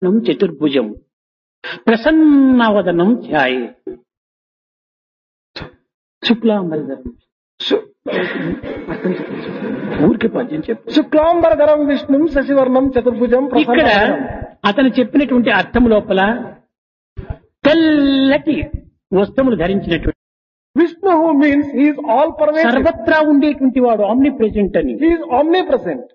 చతుర్భుజం ప్రసన్నవదనం ధ్యాయే శుక్లాంబరధరం అర్థం చెప్పండి. ఊరికే పద్యం చెప్పు శుక్లాంబరధరం విష్ణుం శశివర్ణం చతుర్భుజం ఇక్కడ ప్రసన్నవదనం. అతను చెప్పినటువంటి అర్థం లోపల తెల్లటి వస్త్రములు ధరించినటువంటి Vishnu means he is all pervasive సర్వత్రా ఉండేటువంటి వాడు ఆమ్ని ప్రెజెంట్ అని హీఈస్ ఆమ్నీ ప్రెసెంట్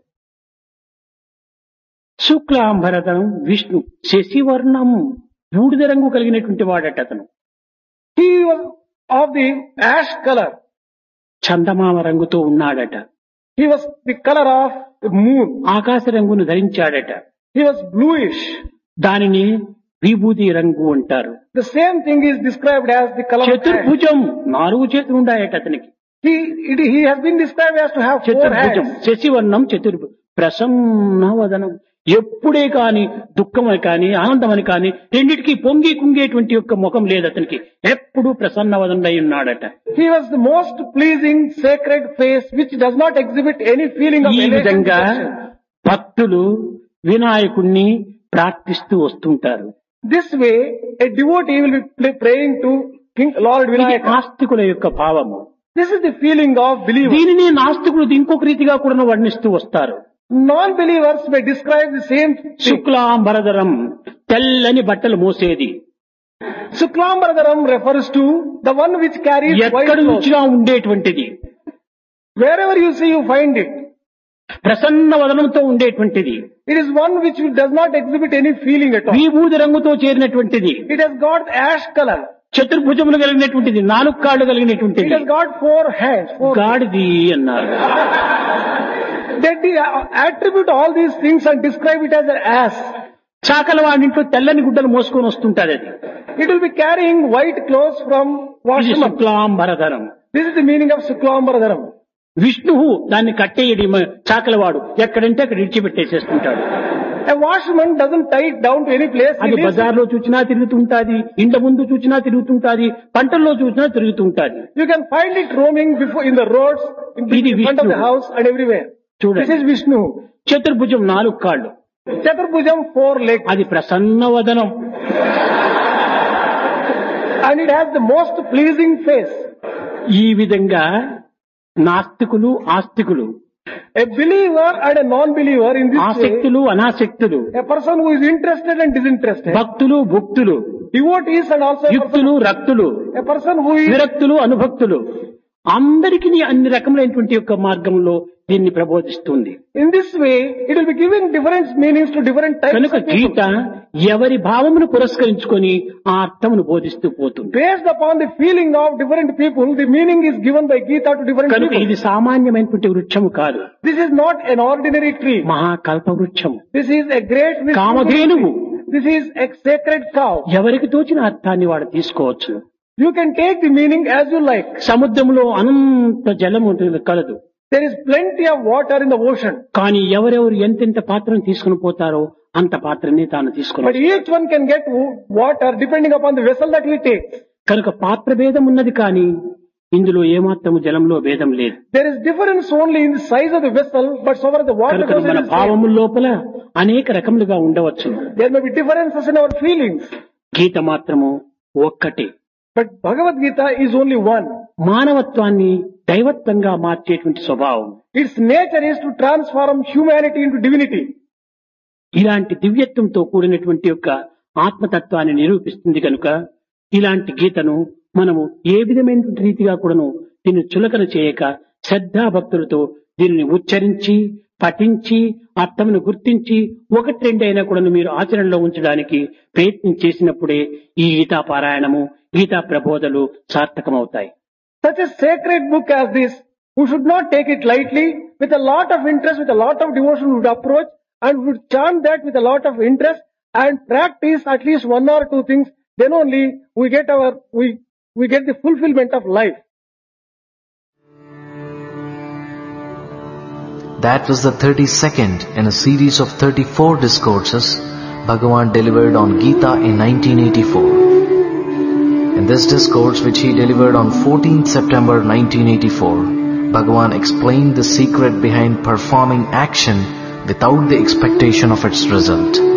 శుక్లాంబరధరం విష్ణు శశివర్ణం బూడిద రంగు కలిగినటువంటి వాడట అతను he was of the ash colour చందమామ రంగుతో ఉన్నాడట he was the colour of moon ఆకాశ రంగును ధరించాడట హీ వాజ్ బ్లూయిష్ దానిని విభూతి రంగు అంటారు the same thing is described as the colour చతుర్భుజం నాలుగు చేతులు ఉన్నాయట అతనికి he it, he has been described as to have four చతుర్భుజం hands శశివర్ణం చతుర్భు ప్రసన్నవదనం ఎప్పుడే కాని దుఃఖమని కాని ఆనందమని కాని రెండిటికి పొంగి కుంగేటువంటి యొక్క ముఖం లేదు అతనికి ఎప్పుడు ప్రసన్నవదనై ఉన్నాడట he was the most pleasing sacred face which does not exhibit any feeling of ఈ elation విధంగా depression. భక్తులు వినాయకుణ్ణి ప్రార్థిస్తూ వస్తుంటారు this way a devotee will be pl- praying to king lord ఇది vinayaka ఆస్తికుల యొక్క భావము this is the feeling of believers దీనిని నాస్తికులు ఇంకొక రీతిగా కూడా వర్ణిస్తూ వస్తారు non-believers may describe the same thing. శుక్లాంబరధరం తెల్లని బట్టలు మోసేది Shuklambaradaram refers to the one which carries white ఎక్కడి clothes. నుంచిగా ఉండేటువంటిది Wherever you see, you find it. Prasanna వదనంతో ఉండేటువంటిది It is one which does not exhibit any feeling at all. విభూది రంగుతో చేరినటువంటిది It has got ash color. చతుర్భుజములు కలిగినటువంటిది నాలుగు కాళ్ళు It కలిగినటువంటిది has got four hands. Four. గాడిది అన్నారు They de- attribute all these things and describe it as an ass. చాకల వాడింట్లో తెల్లని గుడ్డలు మోసుకొని వస్తుంటాది అది It will be carrying white clothes from ఇది washroom. శుక్లాంబరధరం This is the meaning of Shuklambaradaram. విష్ణువు దాన్ని కట్టేయడి చాకలవాడు ఎక్కడంటే అక్కడ ఇడిచిపెట్టేసేస్తుంటాడు A washerman doesn't tie it down to any place. He అది leaves it. బజార్లో చూసినా తిరుగుతుంటాది ఇంట ముందు చూసినా తిరుగుతుంటాది పంటల్లో చూసినా తిరుగుతుంటాది You can find it roaming before in the roads, in the ఇది in front of the Vishnu. house and everywhere. This చూడండి is Vishnu. చతుర్భుజం నాలుగు కాళ్ళు Chaturbhujam four legs అది ప్రసన్నవదనం and it has the most pleasing face. ఈ విధంగా నాస్తికులు ఆస్తికులు A believer and a non-believer in this way, ఆసక్తులు అనాసక్తులు a person who is interested and disinterested, భక్తులు భుక్తులు devotees and also a person, యుక్తులు రక్తులు a person who is విరక్తులు అనుభక్తులు అందరికీ అన్ని రకములైనటువంటి యొక్క మార్గంలో దీన్ని ప్రబోధిస్తుంది in this way, it will be giving different meanings to different types కనుక of people. గీత ఎవరి భావమును పురస్కరించుకొని ఆ అర్థమును బోధిస్తూ పోతుంది Based upon the feeling of different people, the meaning is given by Gita to different కనుక people. ఇది సామాన్యమైనటువంటి వృక్షము కాదు This is not an ordinary tree. మహాకల్ప వృక్షము This is a great wisdom. కామధేనువు This is a sacred cow. ఎవరికి తోచిన అర్థాన్ని వాడు తీసుకోవచ్చు You can take the meaning as you like. సముద్రంలో అనంత జలం ఉంటుంది కలదు There is plenty of water in the ocean. కానీ ఎవరెవరు ఎంతెంత పాత్రను తీసుకుని పోతారో అంత పాత్రని తాను తీసుకుని But each one can get w- water depending upon the vessel that he takes. కనుక పాత్ర భేదం ఉన్నది కానీ ఇందులో ఏమాత్రము జలంలో భేదం లేదు There is difference only in the size of the vessel, but so far as the water కనుక goes, it మన is same. భావము లోపల అనేక రకములుగా ఉండవచ్చు there may be differences in our feelings. గీత మాత్రము ఒక్కటే But Bhagavad Gita is only one. మానవత్వాన్ని దైవత్వంగా మార్చేటువంటి స్వభావం Its nature is to transform humanity into divinity. ఇలాంటి దివ్యత్వంతో కూడినటువంటి యొక్క ఆత్మతత్వాన్ని నిరూపిస్తుంది కనుక ఇలాంటి గీతను మనము ఏ విధమైనటువంటి రీతిగా కూడాను దీన్ని చులకన చేయక శ్రద్ధాభక్తులతో దీనిని ఉచ్చరించి పఠించి అర్థమును గుర్తించి ఒకటి రెండైనా కూడాను మీరు ఆచరణలో ఉంచడానికి ప్రయత్నం చేసినప్పుడే ఈ గీతా పారాయణము Gita ప్రబోధలు సార్థకమవుతాయి Such a sacred book as this, who should not take it lightly, with a lot of interest, with a lot of devotion would approach and would chant that with a lot of interest and practice at least one or two things, then only we get our, we, we get the fulfillment of life. That was the 32nd in a series of 34 discourses Bhagavan delivered on Gita in 1984. In this discourse which he delivered on 14th September 1984, Bhagavan explained the secret behind performing action without the expectation of its result.